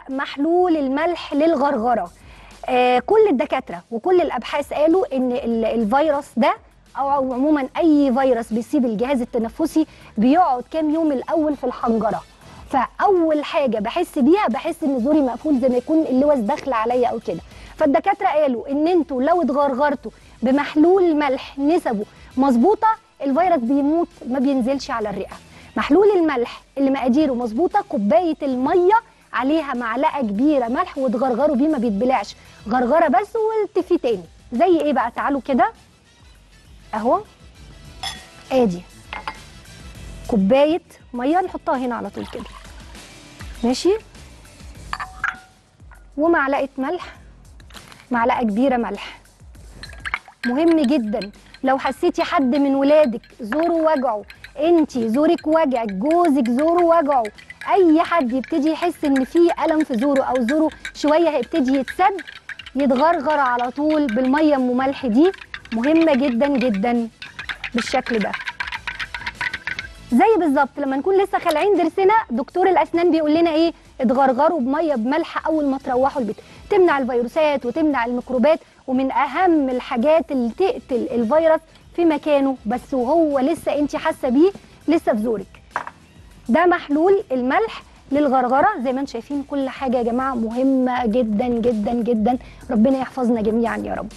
محلول الملح للغرغره آه كل الدكاتره وكل الابحاث قالوا ان ال- الفيروس ده او أو عموما اي فيروس بيصيب الجهاز التنفسي بيقعد كام يوم الاول في الحنجره فاول حاجه بحس بيها بحس ان زوري مقفول زي ما يكون اللوز داخله عليا او كده فالدكاتره قالوا ان انتوا لو اتغرغرتوا بمحلول ملح نسبه مظبوطه الفيروس بيموت ما بينزلش على الرئه محلول الملح اللي مقاديره مظبوطه كوبايه الميه عليها معلقه كبيره ملح وتغرغروا بيه ما بيتبلعش غرغره بس والتفي تاني زي ايه بقى تعالوا كده اهو ادي كوبايه ميه نحطها هنا على طول كده ماشي ومعلقه ملح معلقه كبيره ملح مهم جدا لو حسيتي حد من ولادك زوره وجعه انتي زورك وجعك جوزك زوره وجعه اي حد يبتدي يحس ان في الم في زوره او زوره شويه هيبتدي يتسد يتغرغر على طول بالميه ام ملح دي مهمه جدا جدا بالشكل ده زي بالظبط لما نكون لسه خالعين ضرسنا دكتور الاسنان بيقول لنا ايه اتغرغروا بميه بملح اول ما تروحوا البيت تمنع الفيروسات وتمنع الميكروبات ومن اهم الحاجات اللي تقتل الفيروس في مكانه بس وهو لسه انت حاسه بيه لسه في زورك ده محلول الملح للغرغره زي ما انتم شايفين كل حاجه يا جماعه مهمه جدا جدا جدا ربنا يحفظنا جميعا يا رب